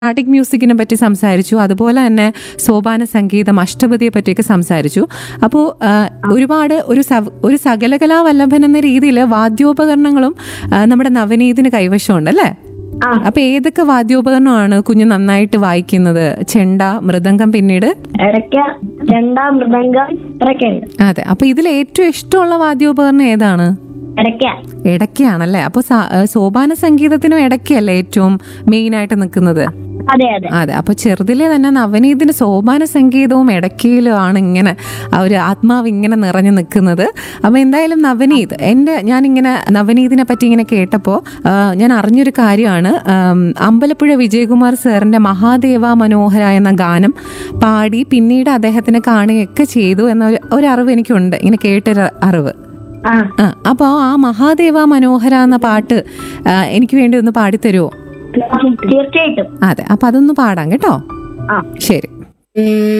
കർണാട്ടിക് മ്യൂസിക്കിനെ പറ്റി സംസാരിച്ചു അതുപോലെ തന്നെ സോപാന സംഗീതം അഷ്ടപതിയെ പറ്റിയൊക്കെ സംസാരിച്ചു അപ്പോൾ ഒരുപാട് ഒരു സവ- ഒരു സകലകലാ വല്ലഭൻ എന്ന രീതിയിൽ വാദ്യോപകരണങ്ങളും ആ, നമ്മുടെ നവനീതിന് കൈവശമുണ്ട് അല്ലേ ആ. അപ്പൊ ഏതൊക്കെ വാദ്യോപകരണമാണ് കുഞ്ഞ് നന്നായിട്ട് വായിക്കുന്നത് ചെണ്ട മൃദംഗം പിന്നീട് ഇടയ്ക്ക് രണ്ടാം മൃദംഗം ഇത്രയൊക്കെ ഉണ്ട് അതെ അപ്പൊ ഇതിൽ ഏറ്റവും ഇഷ്ടമുള്ള വാദ്യോപകരണം ഏതാണ് ഇടയ്ക്ക ഇടയ്ക്കാണല്ലേ അപ്പൊ സ- ആ, സോപാന സംഗീതത്തിനും ഇടയ്ക്കല്ലേ ഏറ്റവും മെയിൻ ആയിട്ട് നിൽക്കുന്നത് അതെ അതെ അതെ അപ്പൊ ചെറുതിലെ തന്നെ നവനീതിന് സോപാന സംഗീതവും ഇടയ്ക്കയിലും ആണ് ഇങ്ങനെ ആ ഒരു ആത്മാവ് ഇങ്ങനെ നിറഞ്ഞു നിൽക്കുന്നത് അപ്പൊ എന്തായാലും നവനീത് എൻ്റെ ഞാനിങ്ങനെ നവനീതിനെ പറ്റി ഇങ്ങനെ കേട്ടപ്പോൾ ഞാൻ അറിഞ്ഞൊരു കാര്യമാണ് ആം, അമ്പലപ്പുഴ വിജയകുമാർ സാറിന്റെ മഹാദേവ മനോഹര എന്ന ഗാനം പാടി പിന്നീട് അദ്ദേഹത്തിനെ കാണുകയൊക്കെ ചെയ്തു എന്ന ഒരു- ഒരു അറിവ് എനിക്കുണ്ട് ഇങ്ങനെ കേട്ടൊരു അറിവ് ആ ആ അപ്പോൾ ആ മഹാദേവ മനോഹര എന്ന പാട്ട് ആ, എനിക്ക് വേണ്ടി ഒന്ന് പാടിത്തരുമോ തീർച്ചയായിട്ടും അതെ അപ്പൊ അതൊന്ന് പാടാം കേട്ടോ ആ ശരി